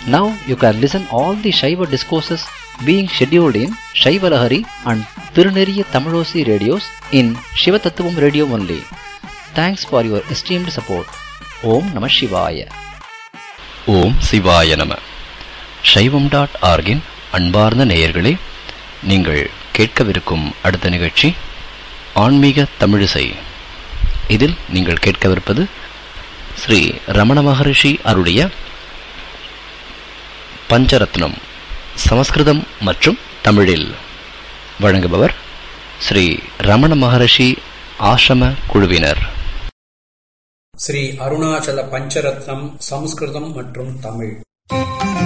Now you can listen all the Shaiva discourses being scheduled in Shaivalahari and Tiruneriya Tamilosi radios in Shivatattvam radio only. Thanks for your esteemed support. Om Namah Shivaya. ஓம் சிவாய நம சைவம் dot ஆர்கின் அன்பார்ந்த நேயர்களே நீங்கள் கேட்கவிருக்கும் அடுத்த நிகழ்ச்சி ஆன்மீக தமிழிசை இதில் நீங்கள் கேட்கவிருப்பது ஸ்ரீ ரமண மகரிஷி அருடைய பஞ்சரத்னம் சமஸ்கிருதம் மற்றும் தமிழில் வழங்குபவர் ஸ்ரீ ரமண மகரிஷி ஆசிரம குழுவினர் ஸ்ரீ அருணாச்சல பஞ்சரத்னம் சமஸ்கிருதம் மற்றும் தமிழ்